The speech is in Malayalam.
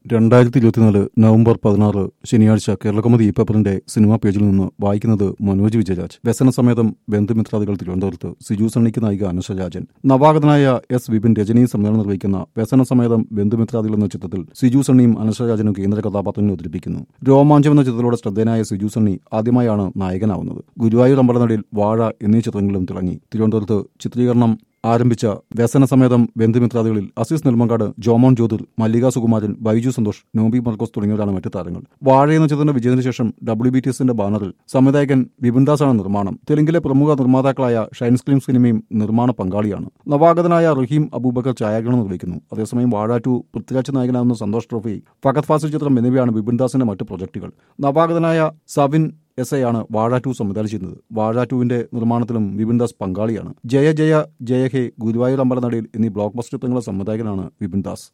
രണ്ടായിരത്തി ഇരുപത്തിനാല് നവംബർ പതിനാറ് ശനിയാഴ്ച കേരളകൗമുദി ഈ പേപ്പറിന്റെ സിനിമാ പേജിൽ നിന്ന് വായിക്കുന്നത് മനോജ് വിജയരാജ് വ്യസന സമേതം ബന്ധുമിത്രാദികൾ തിരുവനന്തപുരത്ത് സിജു സണ്ണിക്ക് നായിക അനുഷ രാജൻ നവാഗതനായ എസ് വിപിൻ രജനി സമ്മേളനം നിർവഹിക്കുന്ന വ്യസന സമേതം ബന്ധുമിത്രാദികൾ എന്ന ചിത്രത്തിൽ സിജു സണ്ണിയും അനുഷ രാജനും കേന്ദ്ര കഥാപാത്രങ്ങളെ അവതരിപ്പിക്കുന്നു രോമാഞ്ചം എന്ന ചിത്രത്തിലൂടെ ശ്രദ്ധേയനായ സിജു സണ്ണി ആദ്യമായാണ് നായകനാവുന്നത് ഗുരുവായൂർ അമ്പലനടിയിൽ വാഴ എന്നീ ചിത്രങ്ങളിലും തിളങ്ങി തിരുവനന്തപുരത്ത് ചിത്രീകരണം ആരംഭിച്ച വ്യസന സമേതം ബന്ധുമിത്രാദികളിൽ അസീസ് നെൽമങ്കാട് ജോമോൻ ജ്യോതിർ മല്ലിക സുകുമാരൻ ബൈജു സന്തോഷ് നോബി മർക്കോസ് തുടങ്ങിയവരാണ് മറ്റു താരങ്ങൾ വാഴ എന്ന ചിത്രത്തിന്റെ വിജയത്തിന് ശേഷം ഡബ്ല്യു ബി ടി എസിന്റെ ബാനറിൽ സംവിധായകൻ വിപിൻദാസാണ് നിർമ്മാണം തെലുങ്കിലെ പ്രമുഖ നിർമ്മാതാക്കളായ ഷൈൻ സ്ക്രീം സിനിമയും നിർമ്മാണ പങ്കാളിയാണ് നവാഗതനായ റഹീം അബൂബക്കർ ഛായാഗ്രഹണം നിർവഹിക്കുന്നു അതേസമയം വാഴ ടു പൃഥ്വിരാജ് നായകനാവുന്ന സന്തോഷ് ട്രോഫി ഫഗത് ഫാസിൽ ചിത്രം എന്നിവയാണ് വിപിൻദാസിന്റെ മറ്റ് പ്രൊജക്ടുകൾ നവാഗതനായ സവിൻ എസ് ഐ ആണ് വാഴ ടു സംവിധാനം ചെയ്യുന്നത് വാഴ ടുവിന്റെ നിർമ്മാണത്തിലും വിപിൻദാസ് പങ്കാളിയാണ് ജയ ജയ ജയ ഹേ ഗുരുവായൂർ അമ്പലനടയിൽ എന്നീ ബ്ലോക്ക് ബസ്റ്റർ ചിത്രങ്ങളുടെ സംവിധായകനാണ് വിപിൻദാസ്